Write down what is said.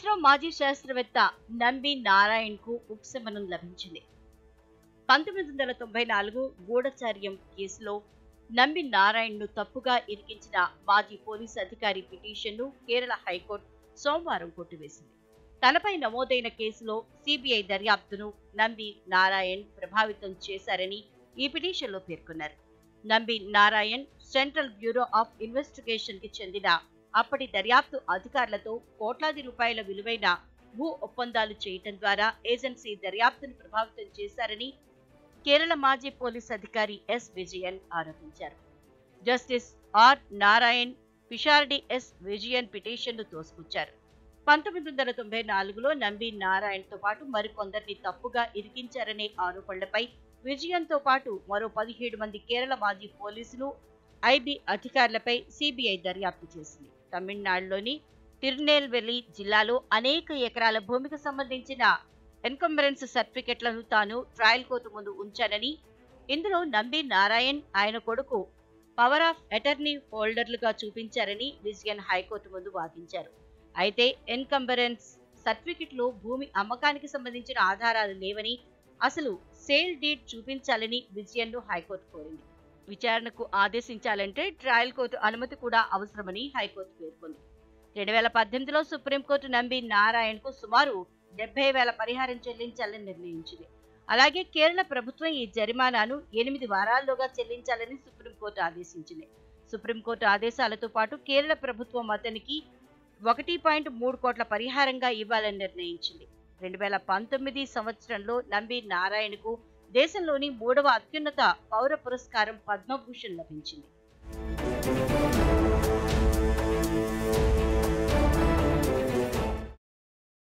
ఇస్రో మాజీ శాస్త్రవేత్త నంబి నారాయణ్ కు ఉపశమనం లభించింది పంతొమ్మిది వందల తొంభై నాలుగు గూఢచార్యం కేసులో నంబి నారాయణ్ ను తప్పుగా ఇరికించిన మాజీ పోలీస్ అధికారి పిటిషన్ను కేరళ హైకోర్టు సోమవారం కొట్టివేసింది తనపై నమోదైన కేసులో సిబిఐ దర్యాప్తును నంబి నారాయణ్ ప్రభావితం చేశారని ఈ పిటిషన్లో పేర్కొన్నారు Nambi Narayan central bureau of investigation కి చెందిన అప్పటి దర్యాప్తు అధికారులతో కోట్లాది రూపాయల విలువైన భూ ఒప్పందాలు చేయటం ద్వారా ఏజెన్సీ దర్యాప్తును ప్రభావితం చేశారని కేరళ మాజీ పోలీస్ అధికారి ఎస్ విజయన్ ఆరోపించారు justice R Narayana Pisharody S Vijayan పిటిషన్ను తోసిపుచ్చారు పంతొమ్మిది వందల తొంభై నాలుగులో నంబి నారాయణ్తో పాటు మరికొందరిని తప్పుగా ఇరికించారనే ఆరోపణలపై విజయన్తో పాటు మరో పదిహేడు మంది కేరళ మాజీ పోలీసులు ఐబీ అధికారులపై సిబిఐ దర్యాప్తు చేసింది తమిళనాడులోని తిరునేల్వెలి జిల్లాలో అనేక ఎకరాల భూమికి సంబంధించిన ఎన్కంబరెన్స్ సర్టిఫికెట్లను తాను ట్రయల్ కోర్టు ముందు ఉంచానని ఇందులో నంబి నారాయణ్ ఆయన కొడుకు పవర్ ఆఫ్ అటర్నీ హోల్డర్లుగా చూపించారని విజయన్ హైకోర్టు ముందు వాదించారు అయితే ఎన్కంబరెన్స్ సర్టిఫికెట్లో భూమి అమ్మకానికి సంబంధించిన ఆధారాలు లేవని అసలు సేల్ డీడ్ చూపించాలని విజయన్ను హైకోర్టు కోరింది విచారణకు ఆదేశించాలంటే ట్రయల్ కోర్టు అనుమతి కూడా అవసరమని హైకోర్టు పేర్కొంది రెండు వేల పద్దెనిమిదిలో సుప్రీంకోర్టు నంబి నారాయణ్కు సుమారు డెబ్బై వేల పరిహారం చెల్లించాలని నిర్ణయించింది అలాగే కేరళ ప్రభుత్వం ఈ జరిమానాను ఎనిమిది వారాల్లోగా చెల్లించాలని సుప్రీంకోర్టు ఆదేశించింది సుప్రీంకోర్టు ఆదేశాలతో పాటు కేరళ ప్రభుత్వం అతనికి ఒకటి పాయింట్ మూడు కోట్ల పరిహారంగా ఇవ్వాలని నిర్ణయించింది రెండు వేల పంతొమ్మిది సంవత్సరంలో నంబి నారాయణకు దేశంలోని మూడవ అత్యున్నత పౌర పురస్కారం పద్మభూషణ్ లభించింది